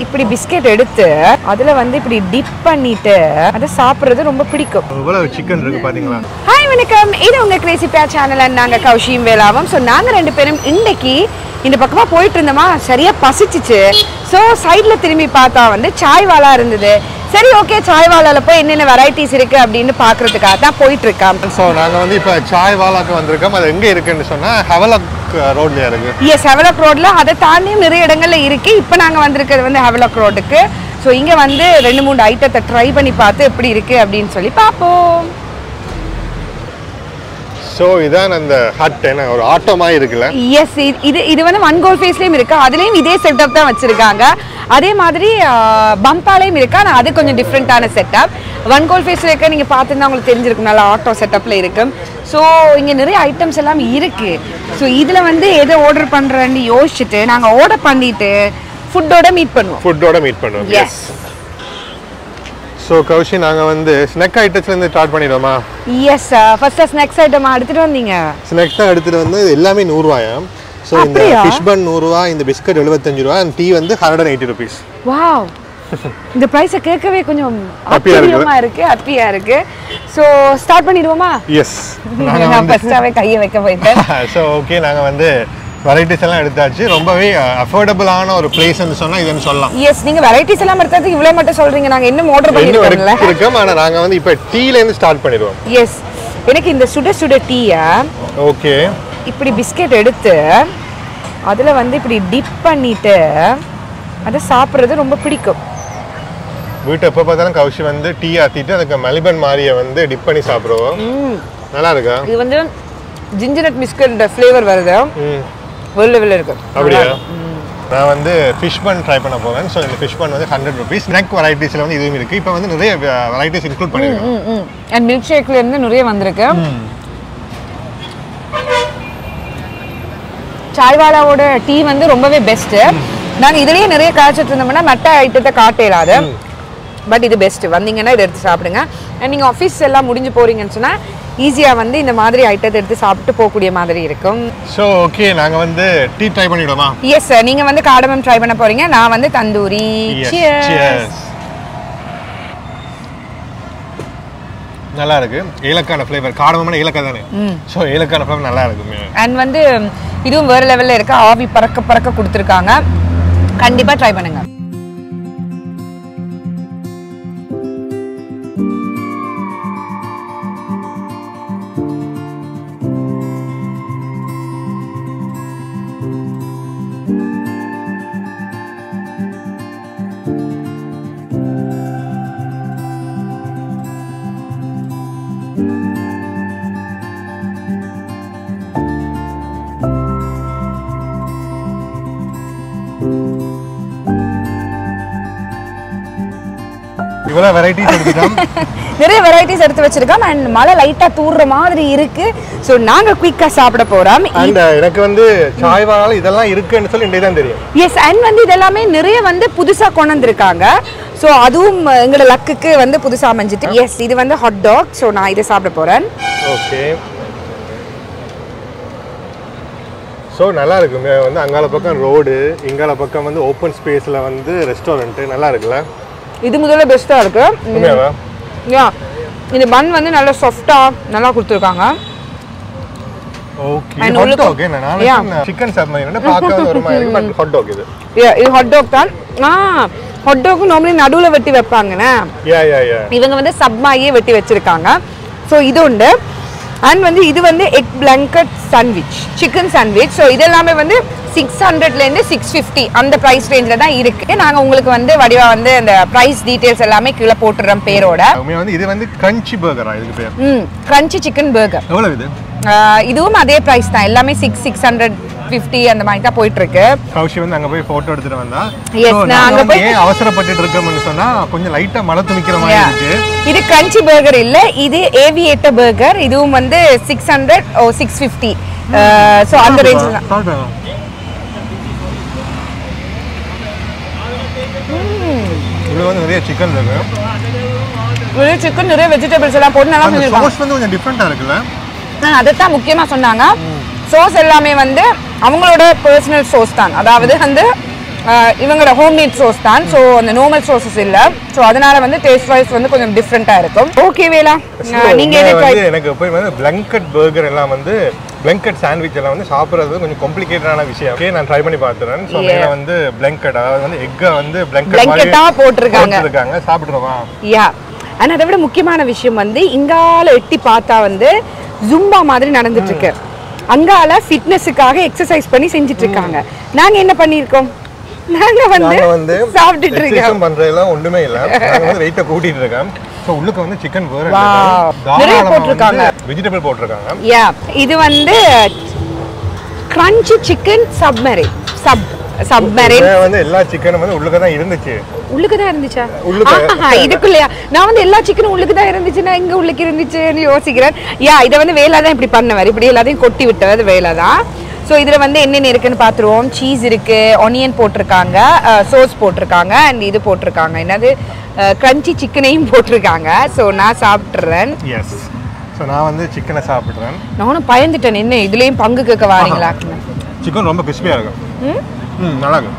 இப்படி பிஸ்கெட் எடுத்து அதுல வந்து இப்படி டிப் பண்ணிட்டு அதை சாப்பிடுறது ரொம்ப பிடிக்கும் இவ்வளவு சிக்கன் இருக்கு பாத்தீங்களா ஹாய் வணக்கம் இது உங்க கிரேசி பே சேனல் நாங்க கௌஷியும் வேலாவும் ஸோ நாங்க ரெண்டு பேரும் இன்னைக்கு இந்த பக்கமா போயிட்டு இருந்தோமா சரியா பசிச்சுச்சு ஸோ சைட்ல திரும்பி பார்த்தா வந்து சாய் வாலா இருந்தது சரி ஓகே சாய் வாலால போய் என்னென்ன வெரைட்டிஸ் இருக்கு அப்படின்னு பாக்குறதுக்காக தான் போயிட்டு இருக்கோம் ஸோ நாங்க வந்து இப்போ சாய் வாலாக்கு வந்திருக்கோம் அது எங்க இருக்குன்னு சொன்னா ஹவலக் ரோட்ல இருக்கு எஸ் ஹெவலக் ரோட்ல அதை தாண்டியும் நிறைய இடங்கள்ல இருக்கு இப்போ நாங்க வந்திருக்கிறது வந்து ஹெவலக் ரோடுக்கு ஸோ இங்க வந்து ரெண்டு மூணு ஐட்டத்தை ட்ரை பண்ணி பார்த்து எப்படி இருக்கு அப்படின்னு சொல்லி பார்ப்போம் ஸோ இதான் அந்த ஹட் என்ன ஒரு ஆட்டோ மாதிரி இருக்குல்ல எஸ் இது இது வந்து ஒன் கோல் ஃபேஸ்லயும் இருக்கு அதுலயும் இதே செட்டப் தான் வச்சிருக்காங்க அதே மாதிரி பம்பாலையும் இருக்கு ஆனால் அது கொஞ்சம் டிஃப்ரெண்ட்டான செட்டப் ஒன் கோல் ஃபேஸ்ல இருக்க நீங்க பார்த்துருந்தா உங்களுக்கு தெரிஞ்சிருக்கும் நல்லா ஆட்டோ செட்டப்ல இருக்கு ஸோ இங்க நிறைய ஐட்டம்ஸ் எல்லாம் இருக்கு ஸோ இதுல வந்து எதை ஆர்டர் பண்றேன்னு யோசிச்சுட்டு நாங்க ஆர்டர் பண்ணிட்டு ஃபுட்டோட மீட் பண்ணுவோம் ஃபுட்டோட மீட் பண்ணுவோம் எஸ் ஸோ கௌஷி நாங்க வந்து ஸ்நாக் ஐட்டத்துல இருந்து ஸ்டார்ட் பண்ணிடுவோமா எஸ் ஃபர்ஸ்ட் ஸ்நாக்ஸ் ஐட்டம் எடுத்துட்டு வந்தீங்க ஸ்நாக்ஸ் தான் எடுத்துட்டு வந்து இது எல்லாமே நூறுரூவாயா ஸோ இந்த அப்படியா? ஃபிஷ் பன் நூறுரூவா இந்த பிஸ்கட் எழுபத்தஞ்சு ரூபா அண்ட் டீ வந்து ஹண்ட்ரட் எயிட்டி ருபீஸ் வாவ் இந்த ப்ரைஸை கேட்கவே கொஞ்சம் Happy-ஆ இருக்குது. ஆச்சரியமா இருக்கு ஹாப்பியா இருக்கு ஸோ ஸ்டார்ட் பண்ணிடுவோமா எஸ் நான் ஃபர்ஸ்டாவே கையை வைக்க போயிட்டேன் ஸோ ஓகே நாங்கள் வந்து வெரைட்டிஸ் எல்லாம் எடுத்தாச்சு ரொம்பவே அஃபோர்டபுளான ஒரு பிளேஸ்னு சொன்னால் இதுன்னு சொல்லலாம் எஸ் நீங்க வெரைட்டிஸ் எல்லாம் எடுத்ததுக்கு இவ்வளவு மட்டும் சொல்றீங்க நாங்க இன்னும் ஆர்டர் இன்னும் பண்ணிருக்கோம்ல இருக்கு- இருக்கோம் ஆனால் நாங்கள் வந்து இப்போ டீலேருந்து ஸ்டார்ட் பண்ணிடுவோம் எஸ் எனக்கு இந்த சுட சுட டீயை ஓகே இப்படி பிஸ்கெட் எடுத்து அதுல வந்து இப்படி டிப் பண்ணிட்டு அதை சாப்பிடுறது ரொம்ப பிடிக்கும் வீட்டை எப்போ பார்த்தாலும் கவுஷி வந்து டீ ஆற்றிட்டு அதுக்கு மெலிபன் மாதிரியை வந்து டிப் பண்ணி சாப்பிடுவோம் நல்லா இருக்கா இது வந்து ஜிஞ்சர் நட் பிஸ்கட் ஃப்ளேவர் வருது ம் ஒரு லெவலில் இருக்கு அப்படியா நான் வந்து ஃபிஷ் பன் ட்ரை பண்ண போவேன் ஸோ இந்த ஃபிஷ் பன் வந்து ஹண்ட்ரட் ருபீஸ் ஸ்நாக் வெரைட்டிஸில் வந்து இதுவும் இருக்குது இப்போ வந்து நிறைய வெரைட்டிஸ் இன்க்ளூட் பண்ணியிருக்கோம் ம் ம் அண்ட் மில்க் ஷேக்ல இருந்து நிறைய வந்திருக்கு சாய்வாலாவோட டீ வந்து ரொம்பவே பெஸ்ட் நாங்க இதுலயே நிறைய காய்ச்சிட்டு இருந்தோம்னா மற்ற ஐட்டத்தை காட்ட இயலாது பட் இது பெஸ்ட் வந்தீங்கன்னா இதை எடுத்து சாப்பிடுங்க அண்ட் நீங்க ஆஃபீஸ் எல்லாம் முடிஞ்சு போறீங்கன்னு சொன்னா ஈஸியா வந்து இந்த மாதிரி ஐட்டத்தை எடுத்து சாப்பிட்டு போகக்கூடிய மாதிரி இருக்கும் ஸோ ஓகே நாங்கள் வந்து டீ ட்ரை பண்ணிவிடுவோமா எஸ் சார் நீங்க வந்து காடமம் ட்ரை பண்ண போறீங்க நான் வந்து தந்தூரி Yes, Cheers. cheers. நல்லா இருக்கு ஏலக்கான ஃப்ளேவர் காரமான ஏலக்காய் தானே ஸோ ஏலக்கான ஃப்ளேவர் நல்லா இருக்கு அண்ட் வந்து இதுவும் வேறு லெவலில் இருக்கு ஆவி பறக்க பறக்க கொடுத்துருக்காங்க கண்டிப்பாக ட்ரை பண்ணுங்க இவ்வளோ வெரைட்டிஸ் எடுத்துட்டோம் நிறைய வெரைட்டிஸ் எடுத்து வச்சிருக்கோம் அண்ட் மழை லைட்டாக தூடுற மாதிரி இருக்கு ஸோ நாங்கள் குயிக்காக சாப்பிட போகிறோம் அண்ட் எனக்கு வந்து சாய் வாழை இதெல்லாம் இருக்குன்னு சொல்லி இன்றைக்கு தான் தெரியும் எஸ் அண்ட் வந்து இதெல்லாமே நிறைய வந்து புதுசாக கொண்டு வந்திருக்காங்க ஸோ அதுவும் எங்களோட லக்குக்கு வந்து புதுசாக அமைஞ்சிட்டு எஸ் இது வந்து ஹாட் டாக் ஸோ நான் இதை சாப்பிட போகிறேன் ஓகே ஸோ நல்லா இருக்குங்க வந்து அங்கால பக்கம் ரோடு இங்கால பக்கம் வந்து ஓப்பன் ஸ்பேஸில் வந்து ரெஸ்டாரண்ட்டு நல்லா இருக்குல்ல இது முதல்ல பெஸ்ட்டாக இருக்கு உண்மையாவா யா இந்த பன் வந்து நல்லா சாஃப்டாக நல்லா கொடுத்துருக்காங்க ஓகே And ஹாட் உள்ளுக்கு- டாக் என்ன Yeah. நான் சிக்கன் சாப் மாதிரி பார்க்க வந்து ஒரு மாதிரி இருக்கு பட் ஹாட் டாக் இது Yeah, இது ஹாட் டாக் தான் ஆ ஹாட் டாக் நார்மலி நடுவில் வெட்டி வைப்பாங்கண்ணே யா யா யா இவங்க வந்து சப்மாயே வெட்டி வச்சிருக்காங்க ஸோ இது உண்டு அண்ட் வந்து இது வந்து egg blanket sandwich chicken sandwich so இது எல்லாமே வந்து சிக்ஸ் ஹண்ட்ரட்லேருந்து சிக்ஸ் ஃபிஃப்டி அந்த ப்ரைஸ் ரேஞ்சில் தான் இருக்கு நாங்கள் உங்களுக்கு வந்து வடிவா வந்து அந்த ப்ரைஸ் டீட்டெயில்ஸ் எல்லாமே கீழே போட்டுடுறோம் பேரோட உண்மையா வந்து இது வந்து கிரன்ச்சி பர்கரா இதுக்கு பேர் ம் கிரன்ச்சி சிக்கன் பர்கர் எவ்வளவு இது இதுவும் அதே ப்ரைஸ் தான் எல்லாமே சிக்ஸ் சிக்ஸ் ஹண்ட்ரட் ஃபிஃப்டி அந்த மாதிரி தான் போயிட்டு இருக்கு கௌஷி வந்து அங்க போய் போட்டோ எடுத்துட்டு வந்தா Yes, So, நான் நாங்க அங்க வந்து போய்- ஏன் அவசரப்பட்டுட்டு இருக்கோம்னு சொன்னா கொஞ்சம் லைட்டா மழை துணிக்கிற மாதிரி Yeah. இருக்கு இது கிரன்ச்சி பர்கர் இல்ல இது ஏவியேட்டர் பர்கர் இதுவும் வந்து சிக்ஸ் ஹண்ட்ரட் ஓ சிக்ஸ் ஃபிஃப்டி ஸோ அந்த ரேஞ்சில் தான் Start பண்ணலாம். இதுல வந்து நிறைய சிக்கன் இருக்கு நிறைய சிக்கன் நிறைய வெஜிடபிள்ஸ் எல்லாம் போட்டு நல்லா அந்த செஞ்சிருக்காங்க சோஸ் வந்து கொஞ்சம் டிஃப்ரெண்டா இருக்குல்ல ஆ, அதைத்தான் முக்கியமா சொன்னாங்க சோஸ் எல்லாமே வந்து அவங்களோட பர்சனல் சோஸ் தான் அதாவது வந்து ஆஹ் இவங்களோட ஹோம்மேட் சோஸ் தான் ஸோ அந்த நார்மல் சோசஸ் இல்லை ஸோ அதனால வந்து டேஸ்ட் வைஸ் வந்து கொஞ்சம் டிஃப்ரெண்ட்டாக இருக்கும் ஓகே வேலா ஆஹ் நீங்க எது ட்ரை வந்து எனக்கு போய் வந்து பிளங்கட் பர்கர் எல்லாம் வந்து பிளங்கட் சாண்ட்விச் எல்லாம் வந்து சாப்பிடுறது கொஞ்சம் காம்ப்ளிகேட்டடான விஷயம் ஓகே நான் ட்ரை பண்ணி பார்த்துறேன் ஸோ மேல வந்து பிளங்கட் அதாவது வந்து எக்கை வந்து பிளங்கட் Blanket ஆ போட்டிருக்காங்க. இருக்காங்க சாப்பிடுறோமா யா ஆனால் அதை விட முக்கியமான விஷயம் வந்து இங்கால எட்டி பார்த்தா வந்து ஜும்பா மாதிரி நடந்துட்டு இருக்கு அங்கால ஃபிட்னஸுக்காக எக்ஸசைஸ் பண்ணி செஞ்சுட்டு இருக்காங்க நாங்க என்ன பண்ணியிருக்கோம் நாங்க வந்து நாங்க வந்து சாப்பிட்டுட்டு இருக்கோம் எக்ஸசைஸும் பண்றதெல்லாம் ஒண்ணுமே இல்ல நாங்க வந்து வெயிட்ட கூட்டிட்டு இருக்கோம் ஸோ உள்ளுக்கு வந்து சிக்கன் வேற Wow. நிறைய போட்டிருக்காங்க. வெஜிடபிள் போட்டிருக்காங்க யா இது வந்து crunchy chicken submari sub submarine இதுல வந்து எல்லா சிக்கனும் வந்து உள்ளுக்கு தான் இருந்துச்சு உள்ளுக்கு தான் இருந்துச்சா உள்ளுக்கு. ஆஹா, இதுக்குள்ளயா நான் வந்து எல்லா சிக்கனும் உள்ளுக்கு தான் இருந்துச்சுன்னா எங்க உள்ளுக்கு இருந்துச்சுன்னு யோசிக்கிறேன் யா இதை வந்து வேலை தான் இப்படி பண்ணவர் இப்படி எல்லாத்தையும் கொட்டி விட்டது வேலை தான் ஸோ இதில் வந்து என்னென்ன இருக்குன்னு பார்த்துருவோம் சீஸ் இருக்கு ஆனியன் போட்டிருக்காங்க சோஸ் போட்டிருக்காங்க அண்ட் இது போட்டிருக்காங்க என்னது கிரன்ச்சி சிக்கனையும் போட்டிருக்காங்க ஸோ நான் சாப்பிட்றேன் எஸ் ஸோ நான் வந்து சிக்கனை சாப்பிட்றேன் நானும் பயந்துட்டேன் என்ன இதுலேயும் பங்கு கேட்க வாரீங்களா சிக்கன் ரொம்ப கிறிஸ்பியாக இருக்கும் ம் நல்லா இருக்கும்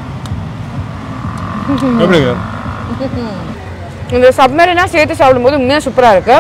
எப்படி இருக்கு இந்த சப்மரினா சேர்த்து சாப்பிடும்போது உண்மையாக சூப்பராக இருக்கு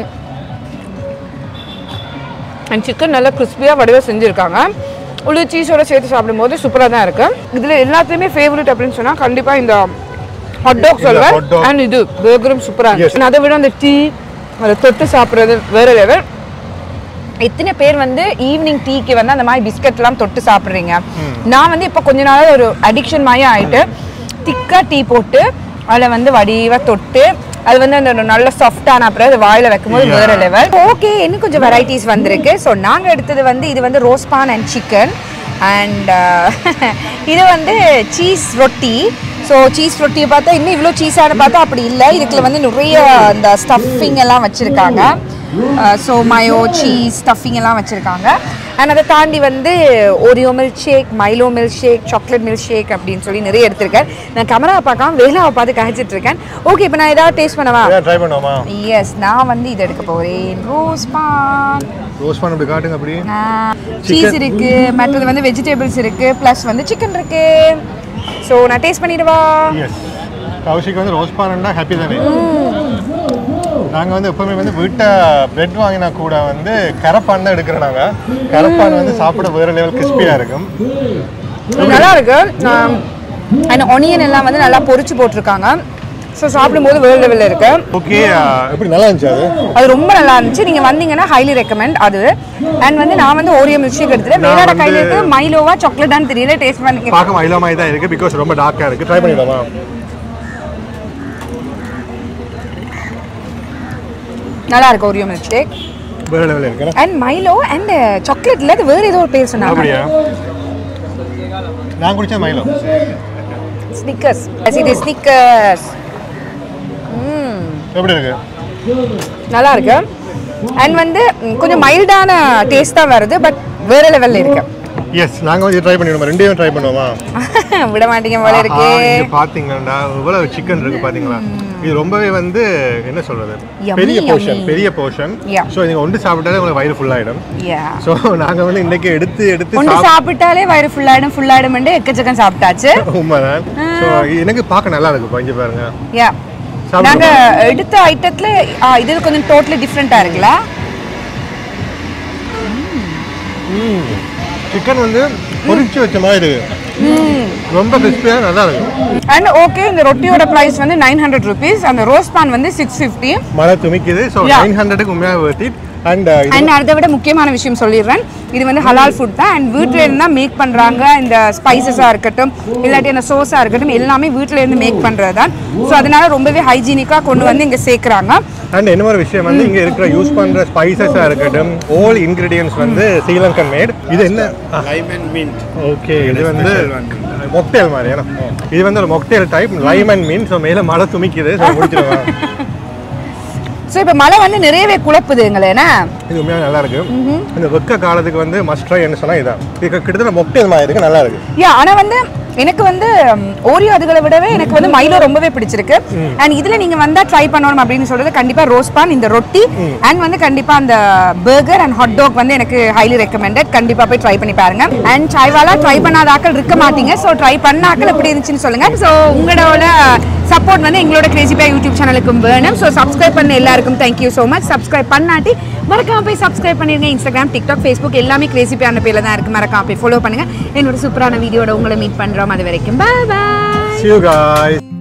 அண்ட் சிக்கன் நல்லா கிறிஸ்பியாக வடிவாக செஞ்சுருக்காங்க உள்ள சீஸோட சேர்த்து சாப்பிடும்போது சூப்பராக தான் இருக்கு இதில் எல்லாத்துலேயுமே ஃபேவரட் அப்படின்னு சொன்னால் கண்டிப்பாக இந்த ஹாட் டாக் இந்த சொல்வேன் hot dog. அண்ட் இது பர்கரும் சூப்பராக Yes. இருந்துச்சு அதை விட அந்த டீ அதை தொட்டு சாப்பிட்றது வேற லெவல் எத்தனை பேர் வந்து ஈவினிங் டீக்கு வந்து அந்த மாதிரி பிஸ்கட்லாம் தொட்டு சாப்பிட்றீங்க நான் வந்து இப்போ கொஞ்ச நாள் ஒரு அடிக்ஷன் மாதிரி ஆயிட்டு திக்காக டீ போட்டு அதில் வந்து வடிவாக தொட்டு அது வந்து அந்த நல்ல சாஃப்டான அப்புறம் அது வாயில வைக்கும்போது Yeah. வேற லெவல் ஓகே இன்னும் கொஞ்சம் வெரைட்டிஸ் வந்திருக்கு ஸோ நாங்கள் எடுத்தது வந்து இது வந்து ரோஸ்பான் அண்ட் சிக்கன் அண்ட் இது வந்து சீஸ் ரொட்டி ஸோ சீஸ் ரொட்டியை பார்த்தா இன்னும் இவ்வளோ சீஸான பார்த்தா அப்படி இல்லை இதுக்குள்ள வந்து நிறைய அந்த ஸ்டஃபிங் எல்லாம் வச்சுருக்காங்க ஸோ மயோ சீஸ் ஸ்டஃபிங் எல்லாம் வச்சுருக்காங்க அண்ட் அதை தாண்டி வந்து Oreo milk shake Milo milk shake chocolate milk shake அப்படின்னு சொல்லி நிறைய எடுத்திருக்கேன் நான் கேமராவை பார்க்காம வேலாவை பார்த்து கழிச்சிட்டு இருக்கேன் ஓகே இப்போ நான் ஏதாவது டேஸ்ட் பண்ணவா ட்ரை பண்ணுவோமா எஸ் நான் வந்து இது எடுக்க போகிறேன் ரோஸ் பான் ரோஸ் பண்ண அப்படி காட்டுங்க அப்படி சீஸ் இருக்கு மற்றது வந்து வெஜிடபிள்ஸ் இருக்கு ப்ளஸ் வந்து சிக்கன் இருக்கு ஸோ நான் டேஸ்ட் பண்ணிடுவா எஸ் கௌஷிக் வந்து ரோஸ் பானன்னா ஹாப்பி தானே நாங்கள் வந்து எப்பவுமே வந்து வீட்டை பிரெட் வாங்கினா கூட வந்து கரப்பான் தான் எடுக்கிறோம் நாங்கள் கரப்பான் வந்து சாப்பிட வேற லெவல் கிறிஸ்பியாக இருக்கும் நல்லா இருக்கு அண்ட் ஒனியன் எல்லாம் வந்து நல்லா பொரிச்சு போட்டிருக்காங்க ஸோ சாப்பிடும்போது வேறு லெவலில் இருக்கு ஓகே எப்படி நல்லா இருந்துச்சு அது அது ரொம்ப நல்லா இருந்துச்சு நீங்க வந்தீங்கன்னா ஹைலி ரெக்கமெண்ட் அது அண்ட் வந்து நான் வந்து ஓரியோ மில்க் ஷேக் எடுத்துட்டேன் நான் வேலாட வந்து- கையில இருக்கு மைலோவா சாக்லேட்டான்னு தெரியல டேஸ்ட் பண்ணிக்கிறேன் பார்க்க மயிலோ மாதிரி தான் இருக்குது பிகாஸ் ரொம்ப டார்க்காக இருக்குது ட்ரை பண்ணிடலாமா நல்லா இருக்கு ஓரியோ மில்க் ஷேக் வேற லெவலில் இருக்கு அண்ட் மைலோ அண்ட் சாக்லேட்ல அது வேற ஏதோ ஒரு பேர் சொன்னாங்க அப்படியா நான் குடிச்ச மயிலோ ஸ்னிக்கர்ஸ் இது ஸ்னிக்கர்ஸ் எப்படி இருக்கு நல்லா இருக்கு அண்ட் வந்து ம், கொஞ்சம் மைல்டான டேஸ்ட் தான் வருது பட் வேற லெவல்ல இருக்கு எஸ் நாங்கள் வந்து ட்ரை பண்ணிடுவோம் ரெண்டையும் ட்ரை பண்ணுவோமா விட மாட்டீங்க போல இருக்கு ஆஹா, இங்க பாத்தீங்கன்னா இவ்வளவு சிக்கன் இருக்கு பாத்தீங்களா இது ரொம்பவே வந்து என்ன சொல்றது Yummy, பெரிய போர்ஷன் yummy. பெரிய போர்ஷன் Yeah. ஸோ நீங்க ஒன்று சாப்பிட்டாலே உங்களுக்கு வயிறு ஃபுல் ஆயிடும் யா ஸோ நாங்க வந்து இன்னைக்கு எடுத்து எடுத்து ஒன்று சாப்பிட்டு சாப்பிட்டாலே வயிறு ஃபுல்லாயிடும் ஃபுல்லாயிடும் எக்கச்சக்கம் சாப்பிட்டாச்சு உண்மைதான் ஸோ எனக்கு பார்க்க நல்லா இருக்கு இங்க பாருங்க யா சாப்பிடுவோமா? நாங்க எடுத்த ஐட்டத்துல ஆ, இது கொஞ்சம் டோட்டலி டிஃப்ரெண்டா இருக்குல்ல சிக்கன் வந்து பொரிச்சு வச்ச மாதிரி இருக்கு ரொம்ப கிறிஸ்பியாக நல்லா இருக்கு அண்ட் ஓகே இந்த ரொட்டியோட பிரைஸ் வந்து நைன் ஹண்ட்ரட் ருபீஸ் அந்த ரோஸ் பான் வந்து சிக்ஸ் ஃபிஃப்டி மழை துமிக்குது ஸோ Yeah. நைன் ஹண்ட்ரடுக்கு உண்மையாக worth it அண்ட் அண்ட் அதை விட முக்கியமான விஷயம் சொல்லிடுறேன் இது வந்து ஹலால் ஃபுட் தான் அண்ட் வீட்டில் இருந்து தான் மேக் பண்ணுறாங்க இந்த ஸ்பைசஸாக இருக்கட்டும் இல்லாட்டி அந்த சோஸாக இருக்கட்டும் எல்லாமே வீட்டில் இருந்து மேக் பண்ணுறது தான் ஸோ அதனால ரொம்பவே ஹைஜீனிக்காக கொண்டு வந்து இங்கே சேர்க்குறாங்க அண்ட் என்ன ஒரு விஷயம் வந்து இங்க இருக்கிற யூஸ் பண்ற ஸ்பைசஸா இருக்கட்டும் ஆல் இன்கிரீடியன்ஸ் வந்து ஸ்ரீலங்கன் மேட் இது என்ன Lime and mint. ஓகே இது வந்து special one. மொக்டேல் மாதிரி ஏன்னா இது வந்து ஒரு மொக்டேல் டைப் லைம் அண்ட் மீன் ஸோ மேல மழை துமிக்குது ஸோ முடிச்சிருவேன் ஸோ இப்போ மழை வந்து நிறையவே குழப்புது எங்களை என்ன இது உண்மையாக நல்லா இருக்கு இந்த வெக்க காலத்துக்கு வந்து மஸ்ட் ட்ரை என்ன சொன்னா இதான் இது கிட்டத்தட்ட மொக்டேல் மாதிரி இருக்கு நல்லா இருக்கு யா ஆனால் வந்து எனக்கு வந்து ஓரியோ அதுகளை விடவே எனக்கு வந்து மைலோ ரொம்பவே பிடிச்சிருக்கு அண்ட் இதுல நீங்க வந்தா ட்ரை பண்ணணும் அப்படின்னு சொல்றது கண்டிப்பா ரோஸ் பான் இந்த ரொட்டி அண்ட் வந்து கண்டிப்பா அந்த பர்கர் அண்ட் ஹாட் டாக் வந்து எனக்கு ஹைலி ரெக்கமெண்டட் கண்டிப்பா போய் ட்ரை பண்ணி பாருங்க அண்ட் சாய்வாலா ட்ரை பண்ணாத ஆக்கள் இருக்க மாட்டீங்க ஸோ ட்ரை பண்ண ஆக்கள் எப்படி இருந்துச்சுன்னு சொல்லுங்க ஸோ உங்களோட சப்போர்ட் வந்து எங்களோட கிரேசி பை யூடியூப் சேனலுக்கும் வேணும் ஸோ சப்ஸ்கிரைப் பண்ண எல்லாருக்கும் தேங்க்யூ ஸோ மச் சப்ஸ்கிரைப் பண்ணாட்டி மறக்காம போய் சப்ஸ்கிரைப் பண்ணிருங்க இன்ஸ்டாகிராம் டிக்டாக் ஃபேஸ்புக் எல்லாமே கிரேசி பை அந்த பேர்ல தான் இருக்கு மறக்காம போய் ஃபாலோ பண்ணுங்க என்னோட சூப்பரான வீடியோட உங்களை மீட் பண்றோம் அது வரைக்கும் பாய் பாய் See you guys.